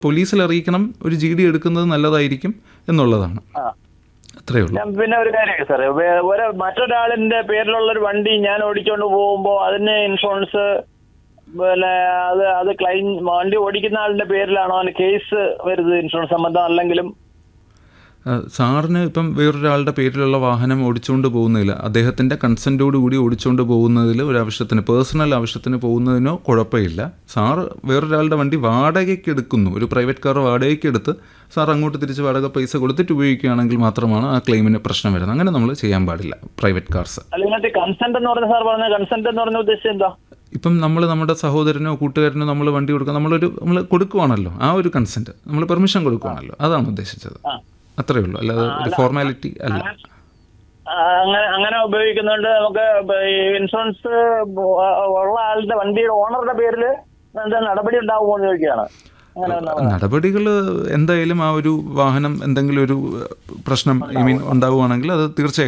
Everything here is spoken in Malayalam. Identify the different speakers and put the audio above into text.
Speaker 1: പോലീസിൽ അറിയിക്കണം ഒരു ജി ഡി എടുക്കുന്നത് നല്ലതായിരിക്കും എന്നുള്ളതാണ്
Speaker 2: ആ
Speaker 1: അത്രയേ ഉള്ളൂ
Speaker 2: ഞാൻ പിന്നെ ഒരു കാര്യം സാറേ വേ- ഒരു മറ്റൊരാളിന്റെ പേരിലുള്ള ഒരു വണ്ടി ഞാൻ ഓടിച്ചോണ്ട് പോകുമ്പോൾ അതിന് ഇൻഷുറൻസ് പിന്നെ അത് അത് ക്ലെയിം വണ്ടി ഓടിക്കുന്ന ആളിന്റെ പേരിലാണോ അതിന് കേസ് വരുന്നത് ഇൻഷുറൻസ് സംബന്ധം അല്ലെങ്കിലും
Speaker 1: ആ, സാറിന് ഇപ്പം വേറൊരാളുടെ പേരിലുള്ള വാഹനം ഓടിച്ചുകൊണ്ട് പോകുന്നതിൽ അദ്ദേഹത്തിൻ്റെ കൺസെൻറ്റോട് കൂടി ഓടിച്ചുകൊണ്ട് പോകുന്നതിൽ ഒരു ആവശ്യത്തിന് പേഴ്സണൽ ആവശ്യത്തിന് പോകുന്നതിനോ കുഴപ്പമില്ല സാർ വേറൊരാളുടെ വണ്ടി വാടകയ്ക്ക് എടുക്കുന്നു ഒരു പ്രൈവറ്റ് കാർ വാടകയ്ക്ക് എടുത്ത് സാർ അങ്ങോട്ട് തിരിച്ച് വാടക പൈസ കൊടുത്തിട്ട് ഉപയോഗിക്കുകയാണെങ്കിൽ മാത്രമാണ് ആ ക്ലെയിമിന് പ്രശ്നം വരുന്നത് അങ്ങനെ നമ്മൾ ചെയ്യാൻ പാടില്ല പ്രൈവറ്റ് കാർസ്
Speaker 2: അല്ലെങ്കിൽ കൺസെന്റ് എന്ന് പറഞ്ഞ സാർ പറഞ്ഞ കൺസെന്റ് എന്ന് പറഞ്ഞ ഉദ്ദേശം എന്താ
Speaker 1: ഇപ്പം നമ്മൾ നമ്മുടെ സഹോദരനോ കൂട്ടുകാരനോ നമ്മൾ വണ്ടി കൊടുക്കുക നമ്മളൊരു നമ്മൾ കൊടുക്കുവാണല്ലോ ആ ഒരു കൺസെൻറ്റ് നമ്മൾ പെർമിഷൻ കൊടുക്കുവാണല്ലോ അതാണ് ഉദ്ദേശിച്ചത്
Speaker 2: ആ.
Speaker 1: അത്രയേ ഉള്ളൂ അല്ലാതെ ഒരു ഫോർമാലിറ്റി അല്ല
Speaker 2: ആ, അങ്ങനെ അങ്ങനെ ഉപയോഗിക്കുന്നതുകൊണ്ട് നമുക്ക് ഈ ഇൻഷുറൻസ് ഉള്ള ആളുടെ വണ്ടിയുടെ ഓണറുടെ പേരിൽ എന്താ നടപടി ഉണ്ടാവുമോ എന്ന് ചോദിക്കുകയാണ് അങ്ങനെ വന്നാ-
Speaker 1: നടപടികൾ എന്തായാലും ആ ഒരു വാഹനം എന്തെങ്കിലും ഒരു പ്രശ്നം ഐ മീൻ ഉണ്ടാവുകയാണെങ്കിൽ അത് തീർച്ചയായിട്ടും